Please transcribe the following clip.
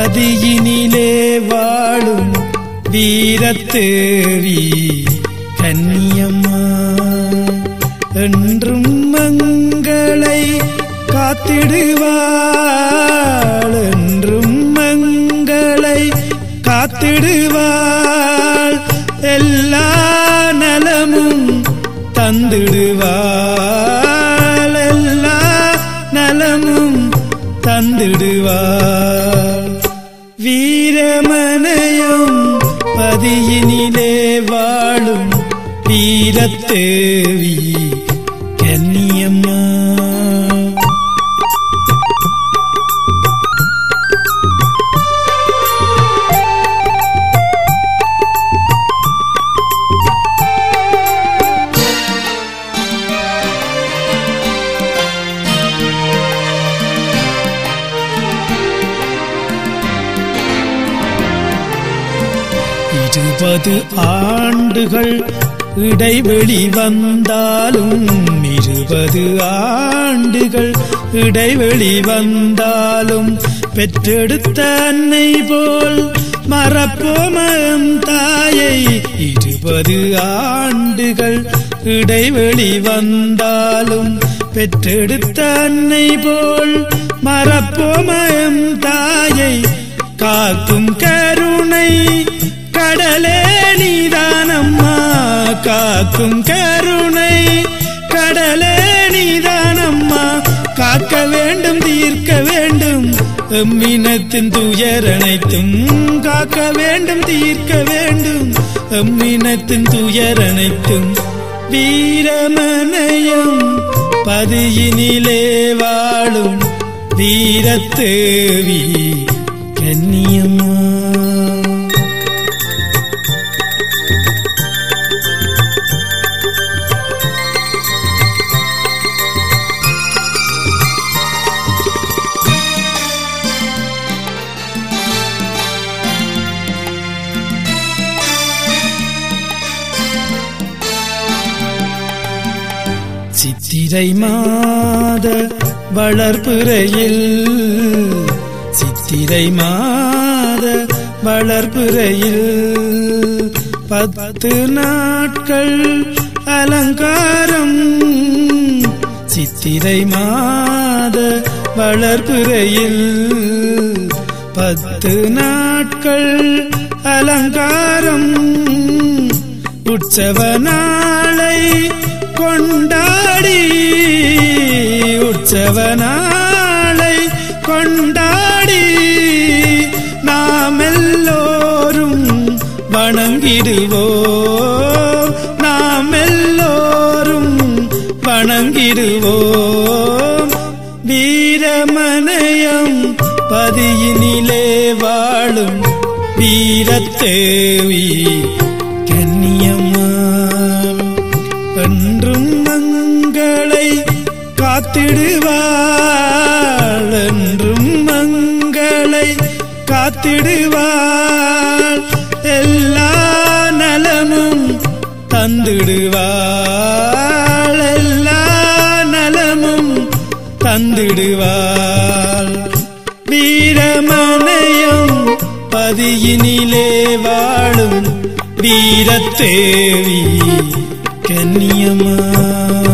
பதியினிலே வாழும் வீரத்தேவி கன்னியம்மா என்றும் மங்களை காத்திடுவாள் என்றும் மங்களை காத்திடுவாள் எல்லா நலமும் தந்திடுவாள் எல்லா நலமும் தந்திடுவாள் வீரமனையும் பதியினிலே வாழும் வீரத்தேவி கன்னியம்மா இருபது ஆண்டுகள் இடைவெளி வந்தாலும் இருபது ஆண்டுகள் இடைவெளி வந்தாலும் பெற்றெடுத்த அன்னை போல் மறப்போமம் தாயை இருபது ஆண்டுகள் இடைவெளி வந்தாலும் பெற்றெடுத்த அன்னை போல் மறப்போமயம் தாயை காக்கும் கருணை கடலே நீதானம்மா காக்கும் கருணை கடலே நீதானம்மா காக்க வேண்டும் தீர்க்க வேண்டும் எம்மினத்தின் துயரனைத்தும் காக்க வேண்டும் தீர்க்க வேண்டும் எம்மினத்தின் துயரனைத்தும் வீரமனையும் பதியினிலே வாழும் வீரத்தேவி கன்னியம்மா சித்திரை மாத வளர்ப்புறையில் சித்திரை மாத வளர்ப்புறையில் பத்து நாட்கள் அலங்காரம் சித்திரை மாத வளர்ப்புறையில் பத்து நாட்கள் அலங்காரம் உற்சவ நாளை கொண்டாடி உற்சவ நாளை கொண்டாடி நாம் எல்லோரும் வணங்கிடுவோம் நாம் எல்லோரும் வணங்கிடுவோம் வீரமனையம் பதியினிலே வாழும் வீரத்தேவி கன்னியம்மா என்றும் மங்களை காத்திடுவாள் என்றும் மங்களை காத்திடுவாள் எல்லா நலமும் தந்திடுவாள் எல்லா நலமும் தந்திடுவாள் வீரமனையும் பதியினிலே வாழும் வீரத்தேவி கன்னியம்மா